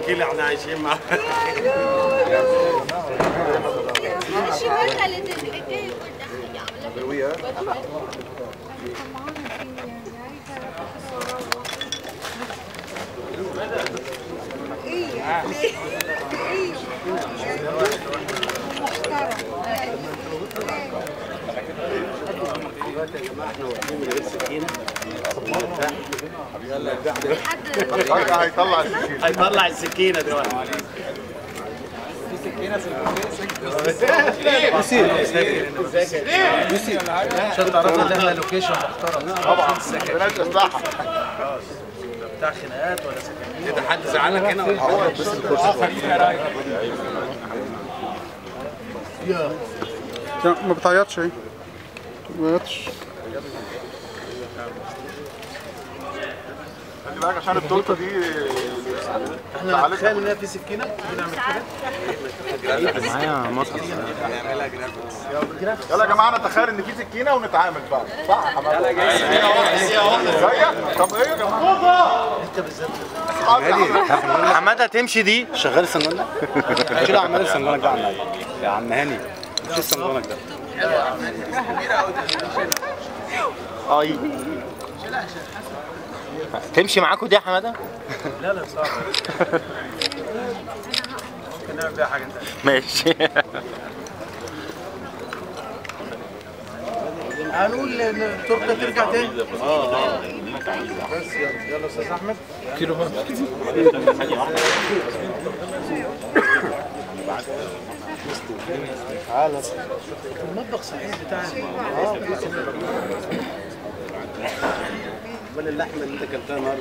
مشكله احنا عايشين مع شو خلت الجاي قدام هيطلع السكين هيطلع السكينه دلوقتي عشان تعرفوا ان احنا لوكيشن محترم طبعا بلاش اصلاحها بتاع خناقات ولا سكاكين ده حد زعلك هنا ولا هو لا ما بتعيطش ايه ما بتعيطش خلي بالك عشان التورته دي احنا نتخيل ان هي في سكينه بنعمل كده معايا مصر يلا يا جماعه نتخيل ان في سكينه ونتعامل بقى صح يا حماده جايه طب ايه يا جماعه انت بالذات حماده تمشي دي شغال الصندوق شيل عمال الصندوق ده عم يا عم هاني شيل الصندوق ده اي تمشي معاكوا دي يا حماده لا لا صعب ممكن نعمل بيها حاجه ثانيه ماشي هنقول ان التورته ترجع تاني اه اه بس يلا يلا استاذ احمد كيلو تعالى المطبخ صحيح بتاع اه ولا اللحمه اللي انت اكلتها النهارده